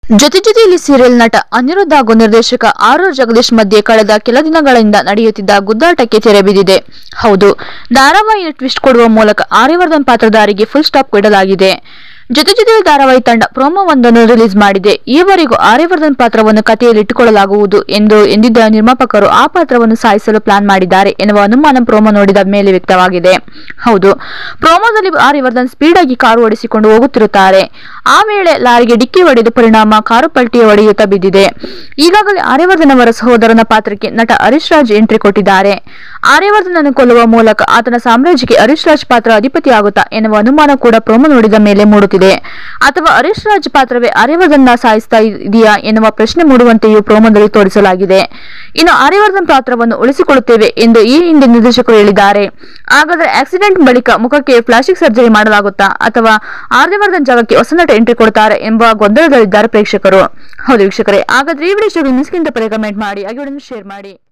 ಜೊತೆ ಜೊತೆಯಲ್ಲಿ ಸೀರಿಯಲ್ ನಟ ಅನಿರುದ್ಧ ಹಾಗೂ ನಿರ್ದೇಶಕ ಆರ್ ಜಗದೀಶ್ ಮಧ್ಯೆ ಕಳೆದ ಕೆಲ ದಿನಗಳಿಂದ ನಡೆಯುತ್ತಿದ್ದ ಗುದ್ದಾಟಕ್ಕೆ ತೆರೆ ಬಿದ್ದಿದೆ ಹೌದು ಧಾರಾವಾಹಿಯ ಟ್ವಿಸ್ಟ್ ಕೊಡುವ ಮೂಲಕ ಆರ್ಯವರ್ಧನ್ ಪಾತ್ರಧಾರಿಗೆ ಫುಲ್ ಸ್ಟಾಪ್ ಇಡಲಾಗಿದೆ ಜೊತೆ ಜೊತೆಯಲ್ಲಿ ಧಾರಾವಾಹಿ ತಂಡ ಪ್ರೋಮೋವೊಂದನ್ನು ರಿಲೀಸ್ ಮಾಡಿದೆ ಈವರೆಗೂ ಆರ್ಯವರ್ಧನ್ ಪಾತ್ರವನ್ನು ಕಥೆಯಲ್ಲಿ ಇಟ್ಟುಕೊಳ್ಳಲಾಗುವುದು ಎಂದು ಎಂದಿದ್ದ ನಿರ್ಮಾಪಕರು ಆ ಪಾತ್ರವನ್ನು ಸಾಯಿಸಲು ಪ್ಲಾನ್ ಮಾಡಿದ್ದಾರೆ ಎನ್ನುವ ಅನುಮಾನ ಪ್ರೋಮೋ ನೋಡಿದ ಮೇಲೆ ವ್ಯಕ್ತವಾಗಿದೆ ಹೌದು ಪ್ರೋಮೋದಲ್ಲಿ ಆರ್ಯವರ್ಧನ್ ಸ್ಪೀಡ್ ಆಗಿ ಕಾರು ಓಡಿಸಿಕೊಂಡು ಹೋಗುತ್ತಿರುತ್ತಾರೆ ಆ ವೇಳೆ ಲಾರಿಗೆ ಡಿಕ್ಕಿ ಹೊಡೆದ ಪರಿಣಾಮ ಕಾರು ಪಲ್ಟಿ ಹೊಡೆಯುತ್ತಾ ಬಿದ್ದಿದೆ ಈಗಾಗಲೇ ಆರ್ಯವರ್ಧನ್ ಅವರ ಸಹೋದರನ ಪಾತ್ರಕ್ಕೆ ನಟ ಹರೀಶ್ ರಾಜ್ ಎಂಟ್ರಿ ಕೊಟ್ಟಿದ್ದಾರೆ ಆರ್ಯವರ್ಧನ್ ಕೊಲ್ಲುವ ಮೂಲಕ ಆತನ ಸಾಮ್ರಾಜ್ಯಕ್ಕೆ ಹರೀಶ್ ರಾಜ್ ಪಾತ್ರ ಅಧಿಪತಿಯಾಗುತ್ತಾ ಎನ್ನುವ ಅನುಮಾನ ಕೂಡ ಪ್ರೋಮೋ ನೋಡಿದ ಮೇಲೆ ಮೂಡುತ್ತಿದೆ ಅಥವಾ ಹರೀಶ್ ರಾಜ್ ಪಾತ್ರವೇ ಆರ್ಯವರ್ಧನ್ ಸಾಯಿಸ್ತಾ ಇದೆಯಾ ಎನ್ನುವ ಪ್ರಶ್ನೆ ಮೂಡುವಂತೆಯೂ ಪ್ರೋಮೋದಲ್ಲಿ ತೋರಿಸಲಾಗಿದೆ ಇನ್ನು ಆರ್ಯವರ್ಧನ್ ಪಾತ್ರವನ್ನು ಉಳಿಸಿಕೊಳ್ಳುತ್ತೇವೆ ಎಂದು ಈ ಹಿಂದೆ ನಿರ್ದೇಶಕರು ಹೇಳಿದ್ದಾರೆ ಹಾಗಾದರೆ ಆಕ್ಸಿಡೆಂಟ್ ಬಳಿಕ ಮುಖಕ್ಕೆ ಪ್ಲಾಸ್ಟಿಕ್ ಸರ್ಜರಿ ಮಾಡಲಾಗುತ್ತಾ ಅಥವಾ ಆರ್ಯವರ್ಧನ್ ಜಾಗಕ್ಕೆ ಹೊಸ ನಟ ಎಂಟ್ರಿ ಕೊಡ್ತಾರೆ ಎಂಬ ಗೊಂದಲದಲ್ಲಿದ್ದಾರೆ ಪ್ರೇಕ್ಷಕರು ಹೌದು ವೀಕ್ಷಕರೇ ಹಾಗಾದ್ರೆ ಈ ವಿಡಿಯೋ ಮಿಸ್ಕಿಂತ ಪರಿ ಕಮೆಂಟ್ ಮಾಡಿ ಹಾಗೆ ಶೇರ್ ಮಾಡಿ